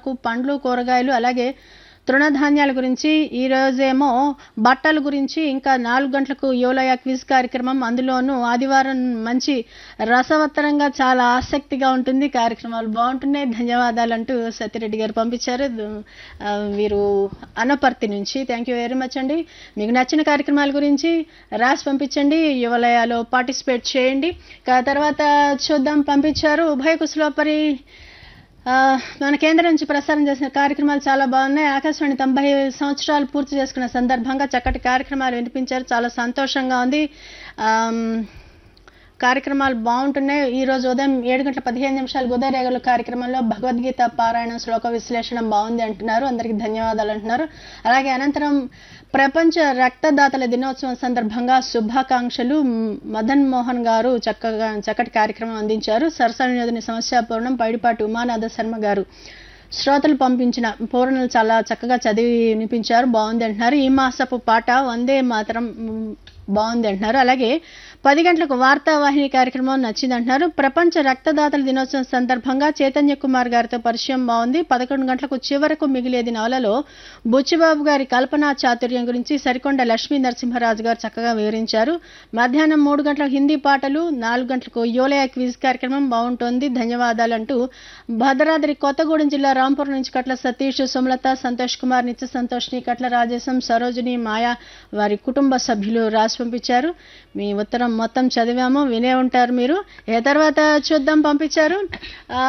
ఆకు పండ్లు కూరగాయలు అలాగే తృణధాన్యాల గురించి ఈ రోజేమో బట్టల గురించి ఇంకా నాలుగు గంటలకు యోలయ క్విజ్ కార్యక్రమం అందులోనూ ఆదివారం మంచి రసవత్తరంగా చాలా ఆసక్తిగా ఉంటుంది కార్యక్రమాలు బాగుంటున్నాయి ధన్యవాదాలు అంటూ సత్యరెడ్డి గారు పంపించారు ఆ, వీరు అనపర్తి నుంచి థ్యాంక్ యూ వెరీ మచ్ అండి మీకు నచ్చిన కార్యక్రమాల గురించి రాసి పంపించండి యువలయాలో పార్టిసిపేట్ చేయండి ఇక తర్వాత చూద్దాం పంపించారు ఉభయ కుశలోపరి ఆ, మన కేంద్రం నుంచి ప్రసారం చేసిన కార్యక్రమాలు చాలా బాగున్నాయి ఆకాశవాణి తొంభై సంవత్సరాలు పూర్తి చేసుకున్న సందర్భంగా చక్కటి కార్యక్రమాలు వినిపించారు చాలా సంతోషంగా ఉంది ఆమ్, కార్యక్రమాలు బాగుంటున్నాయి ఈ రోజు ఉదయం ఏడు గంటల పదిహేను నిమిషాలు ఉదయరేగలు కార్యక్రమంలో భగవద్గీత పారాయణం శ్లోక విశ్లేషణ బాగుంది అంటున్నారు అందరికీ ధన్యవాదాలు అంటున్నారు అలాగే అనంతరం ప్రపంచ రక్తదాతల దినోత్సవం సందర్భంగా శుభాకాంక్షలు మ్, మదన్ మోహన్ గారు చక్కగా చక్కటి కార్యక్రమం అందించారు సరస వినోదిని సమస్యాపూర్ణం పైడిపాటి ఉమానాథ శర్మ గారు శ్రోతలు పంపించిన పూరణలు చాలా చక్కగా చదివి వినిపించారు బాగుంది అంటున్నారు ఈ మాసపు పాట వందే మాత్రం మ్, బాగుంది అంటున్నారు అలాగే పది గంటలకు వార్తావాహిని కార్యక్రమం నచ్చింది అంటున్నారు ప్రపంచ రక్తదాతల దినోత్సవం సందర్భంగా చైతన్య కుమార్ గారితో పరిచయం బాగుంది పదకొండు గంటలకు చివరకు మిగిలేది నవలలో బుచ్చిబాబు గారి కల్పనా చాతుర్యం గురించి సరికొండ లక్ష్మీ నరసింహరాజు గారు చక్కగా వివరించారు మధ్యాహ్నం మూడు గంటలకు హిందీ పాటలు నాలుగు గంటలకు యోలయ క్విజ్ కార్యక్రమం బాగుంటోంది ధన్యవాదాలు అంటూ భద్రాద్రి కొత్తగూడెం జిల్లా రాంపూర్ నుంచి కట్ల సతీష్ సుమలత సంతోష్ కుమార్ నిత్య సంతోష్ని కట్ల రాజేశం సరోజిని మాయా వారి కుటుంబ సభ్యులు రాసి పంపించారు మీ ఉత్తరం మొత్తం చదివాము వినే ఉంటారు మీరు ఏ తర్వాత చూద్దాం పంపించారు ఆ,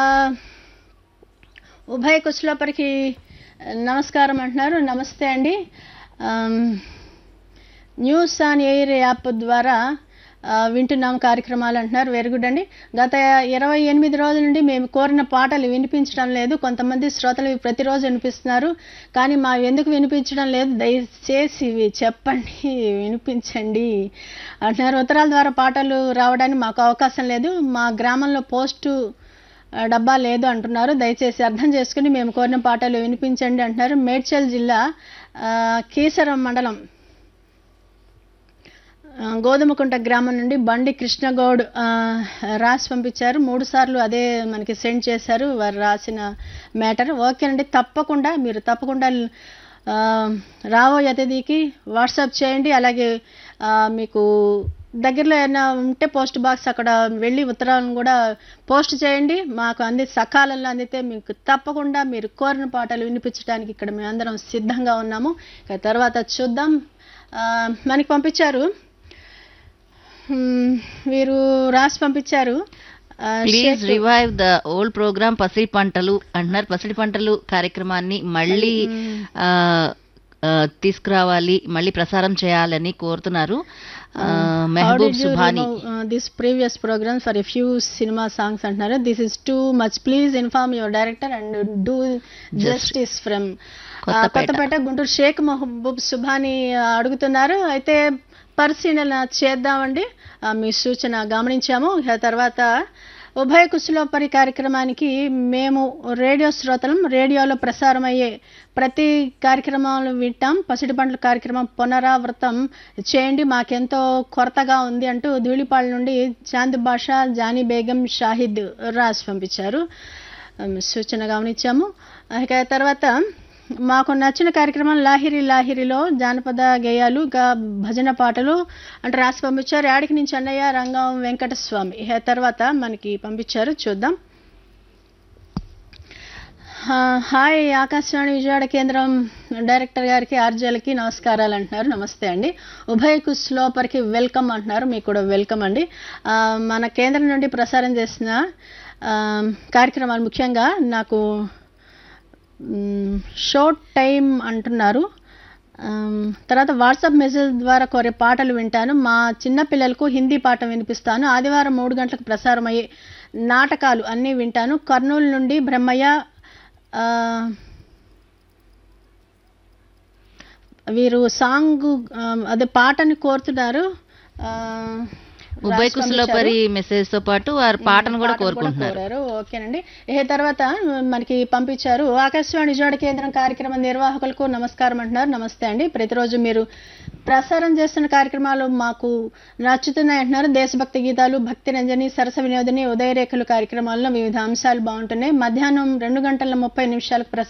ఉభయ కుశలపరికి నమస్కారం అంటున్నారు నమస్తే అండి ఆమ్, న్యూస్ ఆన్ ఎయిర్ యాప్ ద్వారా ఆ, వింటున్నాం కార్యక్రమాలు అంటున్నారు వెరీ గుడ్ అండి గత ఇరవై ఎనిమిది రోజుల నుండి మేము కోరిన పాటలు వినిపించడం లేదు కొంతమంది శ్రోతలు ఇవి ప్రతిరోజు వినిపిస్తున్నారు కానీ మా ఎందుకు వినిపించడం లేదు దయచేసి ఇవి చెప్పండి వినిపించండి అంటున్నారు ఉత్తరాల ద్వారా పాటలు రావడానికి మాకు అవకాశం లేదు మా గ్రామంలో పోస్టు ఆ, డబ్బా లేదు అంటున్నారు దయచేసి అర్థం చేసుకుని మేము కోరిన పాటలు వినిపించండి అంటున్నారు మేడ్చల్ జిల్లా ఆ, కీసరం మండలం ఆ, గోధుమకుంట గ్రామం నుండి బండి కృష్ణగౌడ్ ఆ, రాసి పంపించారు మూడు సార్లు అదే మనకి సెండ్ చేశారు వారు రాసిన మ్యాటర్ ఓకేనండి తప్పకుండా మీరు తప్పకుండా ఆ, రాబోయే అతిథికి వాట్సాప్ చేయండి అలాగే ఆ, మీకు దగ్గరలో ఏమైనా ఉంటే పోస్ట్ బాక్స్ అక్కడ వెళ్ళి ఉత్తరాలను కూడా పోస్ట్ చేయండి మాకు అంది సకాలంలో అందితే మీకు తప్పకుండా మీరు కోరిన పాటలు వినిపించడానికి ఇక్కడ మేమందరం సిద్ధంగా ఉన్నాము ఇక తర్వాత చూద్దాం ఆ, మనకి పంపించారు మ్మ్, వీరు రాసి పంపించారు ఆ, ప్లీజ్ షేక్ రివైవ్ ద ఓల్డ్ ప్రోగ్రామ్ పసిడి పంటలు అంటున్నారు పసిడి పంటలు కార్యక్రమాన్ని మళ్ళీ ఆ, ఆ, తీసుకురావాలి మళ్ళీ ప్రసారం చేయాలని కోరుతున్నారు ఆ, Mehboob Subhani this previous programme for a few cinema songs అంటున్నారు this is too much please inform your director and do justice from Kothapeta. Kothapeta Guntur Shaik Mehboob Subhani ఆ, అడుగుతున్నారు అయితే పరిశీలన చేద్దామండి ఆ, మీ సూచన గమనించాము ఇక తర్వాత ఉభయ కుశలోపరి కార్యక్రమానికి మేము రేడియో శ్రోతలం రేడియోలో ప్రసారమయ్యే ప్రతి కార్యక్రమాలు వింటాం పసిడి పంటల కార్యక్రమం పునరావృతం చేయండి మాకెంతో కొరతగా ఉంది అంటూ ధూళిపాళ నుండి చాంద్ బాషా జానీ బేగం షాహిద్ రాసి పంపించారు ఉమ్, సూచన గమనించాము ఇక తర్వాత మాకు నచ్చిన కార్యక్రమం లాహిరి లాహిరిలో జానపద గేయాలు గా భజన పాటలు అంటే రాసి పంపించారు యాడికి నుంచి అన్నయ్య రంగం వెంకటస్వామి ఇక తర్వాత మనకి పంపించారు చూద్దాం ఆ, హాయ్ ఆకాశవాణి విజయవాడ కేంద్రం డైరెక్టర్ గారికి ఆర్జేలకి నమస్కారాలు అంటున్నారు నమస్తే అండి ఉభయ కుస్లోపర్కి వెల్కమ్ అంటున్నారు మీకు కూడా వెల్కమ్ అండి ఆ, మన కేంద్రం నుండి ప్రసారం చేసిన ఆ, కార్యక్రమాలు ముఖ్యంగా నాకు షార్ట్ టైం అంటున్నారు ఆమ్, తర్వాత వాట్సాప్ మెసేజ్ ద్వారా కోరే పాటలు వింటాను మా చిన్న పిల్లలకు హిందీ పాట వినిపిస్తాను ఆదివారం మూడు గంటలకు ప్రసారం అయ్యే నాటకాలు అన్నీ వింటాను కర్నూలు నుండి బ్రహ్మయ్య ఆ, వీరు సాంగ్ ఆ, అదే పాటని కోరుతున్నారు ఆ, ఉభయ రాసి కుశలోపరి మెసేజ్ తో పాటు వారి పాటను కూడా పాటను కోరుకుంటున్నారు కోరారు ఓకేనండి ఏ తర్వాత మనకి పంపించారు ఆకాశవాణి విజయవాడ కేంద్రం కార్యక్రమ నిర్వాహకులకు నమస్కారం అంటున్నారు నమస్తే అండి ప్రతిరోజు మీరు ప్రసారం చేస్తున్న కార్యక్రమాలు మాకు నచ్చుతున్నాయి అంటున్నారు దేశభక్తి గీతాలు భక్తి రంజని సరస వినోదిని ఉదయరేఖలు కార్యక్రమాల్లో వివిధ అంశాలు బాగుంటున్నాయి మధ్యాహ్నం రెండు గంటల ముప్పై నిమిషాలకు ప్రసారం